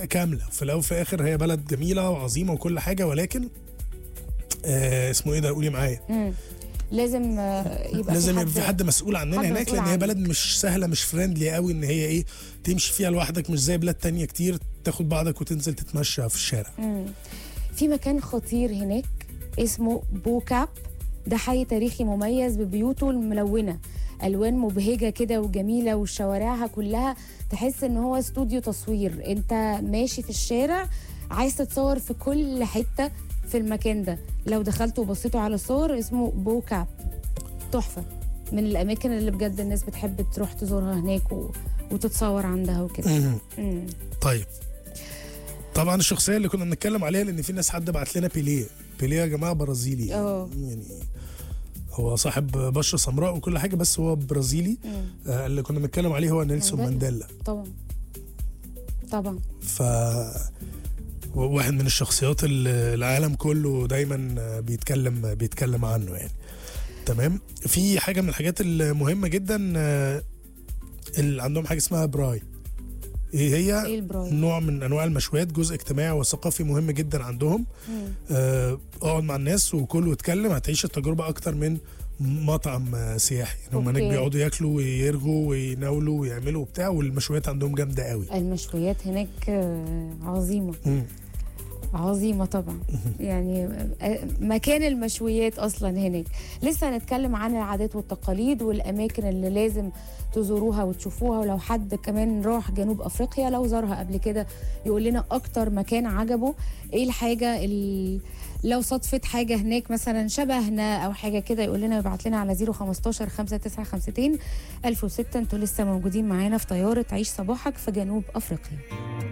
كامله في الاول وفي الاخر هي بلد جميله وعظيمه وكل حاجه ولكن آه اسمه ايه ده قولي معايا مم. لازم آه، يبقى لازم يبقى في حد مسؤول عننا حد هناك مسؤول لان هي عنك. بلد مش سهله مش فريندلي قوي ان هي ايه تمشي فيها لوحدك مش زي بلاد تانية كتير تاخد بعضك وتنزل تتمشى في الشارع مم. في مكان خطير هناك اسمه بوكاب ده حي تاريخي مميز ببيوته الملونة ألوان مبهجة كده وجميلة وشوارعها كلها تحس إن هو استوديو تصوير أنت ماشي في الشارع عايز تتصور في كل حتة في المكان ده لو دخلتوا وبصيتوا على الصور اسمه بوكاب تحفة من الأماكن اللي بجد الناس بتحب تروح تزورها هناك و... وتتصور عندها وكده مهم. مم. طيب طبعا الشخصيه اللي كنا بنتكلم عليها لان في ناس حد بعت لنا بيليه بيليه يا جماعه برازيلي اه. يعني هو صاحب بشره سمراء وكل حاجه بس هو برازيلي مم. آه اللي كنا بنتكلم عليه هو نيلسون مانديلا. مانديلا طبعا طبعا ف واحد من الشخصيات اللي العالم كله دايما بيتكلم بيتكلم عنه يعني تمام في حاجه من الحاجات المهمه جدا آه، اللي عندهم حاجه اسمها براي ايه هي ايه البراي نوع من انواع المشويات جزء اجتماعي وثقافي مهم جدا عندهم مم. آه، اقعد مع الناس وكل واتكلم هتعيش التجربه اكتر من مطعم آه، سياحي يعني هم هناك أوكي. بيقعدوا ياكلوا ويرغوا ويناولوا ويعملوا وبتاع والمشويات عندهم جامده قوي المشويات هناك آه، عظيمة مم. عظيمة طبعا يعني آه، مكان المشويات أصلا هناك لسه هنتكلم عن العادات والتقاليد والأماكن اللي لازم تزوروها وتشوفوها ولو حد كمان راح جنوب أفريقيا لو زارها قبل كده يقول لنا أكتر مكان عجبه إيه الحاجة اللي لو صدفت حاجة هناك مثلا شبهنا أو حاجة كده يقول لنا يبعت لنا على 015 5952 1006 انتوا لسه موجودين معانا في طيارة عيش صباحك في جنوب أفريقيا